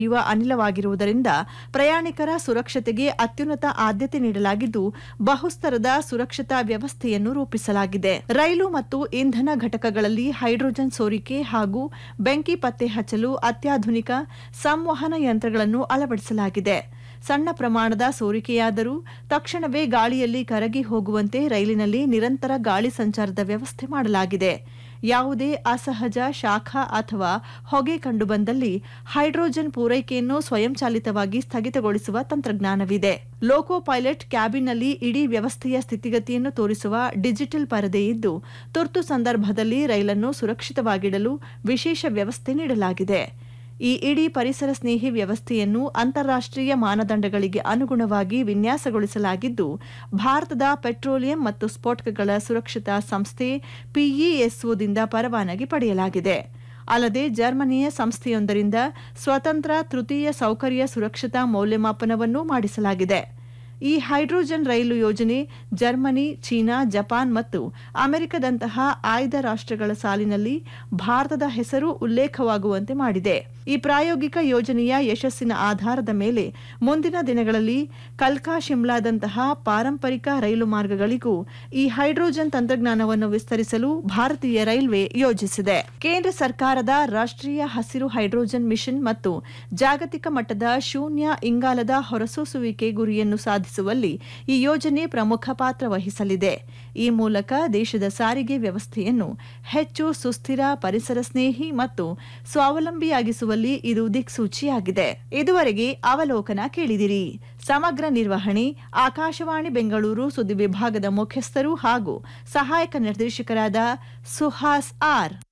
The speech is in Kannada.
ಯುವ ಅನಿಲವಾಗಿರುವುದರಿಂದ ಪ್ರಯಾಣಿಕರ ಸುರಕ್ಷತೆಗೆ ಅತ್ಯುನ್ನತ ಆದ್ಯತೆ ನೀಡಲಾಗಿದ್ದು ಬಹುಸ್ತರದ ಸುರಕ್ಷತಾ ವ್ಯವಸ್ಥೆಯನ್ನು ರೂಪಿಸಲಾಗಿದೆ ರೈಲು ಮತ್ತು ಇಂಧನ ಘಟಕಗಳಲ್ಲಿ ಹೈಡ್ರೋಜನ್ ಸೋರಿಕೆ ಹಾಗೂ ಬೆಂಕಿ ಪತ್ತೆ ಹಚ್ಚಲು ಅತ್ಯಾಧುನಿಕ ಸಂವಹನ ಯಂತ್ರಗಳನ್ನು ಅಳವಡಿಸಲಾಗಿದೆ ಸಣ್ಣ ಪ್ರಮಾಣದ ಸೋರಿಕೆಯಾದರೂ ತಕ್ಷಣವೇ ಗಾಳಿಯಲ್ಲಿ ಕರಗಿ ಹೋಗುವಂತೆ ರೈಲಿನಲ್ಲಿ ನಿರಂತರ ಗಾಳಿ ಸಂಚಾರದ ವ್ಯವಸ್ಥೆ ಮಾಡಲಾಗಿದೆ ಯಾವುದೇ ಅಸಹಜ ಶಾಖ ಅಥವಾ ಹೊಗೆ ಕಂಡುಬಂದಲ್ಲಿ ಹೈಡ್ರೋಜನ್ ಪೂರೈಕೆಯನ್ನು ಸ್ವಯಂಚಾಲಿತವಾಗಿ ಸ್ಥಗಿತಗೊಳಿಸುವ ತಂತ್ರಜ್ಞಾನವಿದೆ ಲೋಕೋ ಪೈಲಟ್ ಕ್ಯಾಬಿನ್ನಲ್ಲಿ ಇಡೀ ವ್ಯವಸ್ಥೆಯ ಸ್ಥಿತಿಗತಿಯನ್ನು ತೋರಿಸುವ ಡಿಜಿಟಲ್ ಪರದೆ ಇದ್ದು ತುರ್ತು ಸಂದರ್ಭದಲ್ಲಿ ರೈಲನ್ನು ಸುರಕ್ಷಿತವಾಗಿಡಲು ವಿಶೇಷ ವ್ಯವಸ್ಥೆ ನೀಡಲಾಗಿದೆ ಈ ಇಡೀ ಪರಿಸರ ಸ್ನೇಹಿ ವ್ಯವಸ್ಥೆಯನ್ನು ಅಂತಾರಾಷ್ಟೀಯ ಮಾನದಂಡಗಳಿಗೆ ಅನುಗುಣವಾಗಿ ವಿನ್ಯಾಸಗೊಳಿಸಲಾಗಿದ್ದು ಭಾರತದ ಪೆಟ್ರೋಲಿಯಂ ಮತ್ತು ಸ್ಫೋಟಕಗಳ ಸುರಕ್ಷತಾ ಸಂಸ್ಥೆ ಪಿಇಎಸ್ಒದಿಂದ ಪರವಾನಗಿ ಪಡೆಯಲಾಗಿದೆ ಅಲ್ಲದೆ ಜರ್ಮನಿಯ ಸಂಸ್ಥೆಯೊಂದರಿಂದ ಸ್ವತಂತ್ರ ತೃತೀಯ ಸೌಕರ್ಯ ಸುರಕ್ಷತಾ ಮೌಲ್ಯಮಾಪನವನ್ನೂ ಮಾಡಿಸಲಾಗಿದೆ ಈ ಹೈಡ್ರೋಜನ್ ರೈಲು ಯೋಜನೆ ಜರ್ಮನಿ ಚೀನಾ ಜಪಾನ್ ಮತ್ತು ಅಮೆರಿಕದಂತಹ ಆಯ್ದ ರಾಷ್ಟ್ರಗಳ ಸಾಲಿನಲ್ಲಿ ಭಾರತದ ಹೆಸರು ಉಲ್ಲೇಖವಾಗುವಂತೆ ಮಾಡಿದೆ ಈ ಪ್ರಾಯೋಗಿಕ ಯೋಜನೆಯ ಯಶಸ್ಸಿನ ಆಧಾರದ ಮೇಲೆ ಮುಂದಿನ ದಿನಗಳಲ್ಲಿ ಕಲ್ಕಾ ಶಿಮ್ಲಾದಂತಹ ಪಾರಂಪರಿಕ ರೈಲು ಮಾರ್ಗಗಳಿಗೂ ಈ ಹೈಡ್ರೋಜನ್ ತಂತ್ರಜ್ಞಾನವನ್ನು ವಿಸ್ತರಿಸಲು ಭಾರತೀಯ ರೈಲ್ವೆ ಯೋಜಿಸಿದೆ ಕೇಂದ್ರ ಸರ್ಕಾರದ ರಾಷ್ಟ್ರೀಯ ಹಸಿರು ಹೈಡ್ರೋಜನ್ ಮಿಷನ್ ಮತ್ತು ಜಾಗತಿಕ ಮಟ್ಟದ ಶೂನ್ಯ ಇಂಗಾಲದ ಹೊರಸೂಸುವಿಕೆ ಗುರಿಯನ್ನು ಸಾಧಿಸುವಲ್ಲಿ ಈ ಯೋಜನೆ ಪ್ರಮುಖ ಪಾತ್ರ ವಹಿಸಲಿದೆ ಈ ಮೂಲಕ ದೇಶದ ಸಾರಿಗೆ ವ್ಯವಸ್ಥೆಯನ್ನು ಹೆಚ್ಚು ಸುಸ್ಥಿರ ಪರಿಸರ ಸ್ನೇಹಿ ಮತ್ತು ಸ್ವಾವಲಂಬಿಯಾಗಿಸುವಲ್ಲಿ ಇದು ದಿಕ್ಸೂಚಿಯಾಗಿದೆ ಇದುವರೆಗೆ ಅವಲೋಕನ ಕೇಳಿದಿರಿ ಸಮಗ್ರ ನಿರ್ವಹಣೆ ಆಕಾಶವಾಣಿ ಬೆಂಗಳೂರು ಸುದ್ದಿ ವಿಭಾಗದ ಮುಖ್ಯಸ್ಥರು ಹಾಗೂ ಸಹಾಯಕ ನಿರ್ದೇಶಕರಾದ ಸುಹಾಸ್ ಆರ್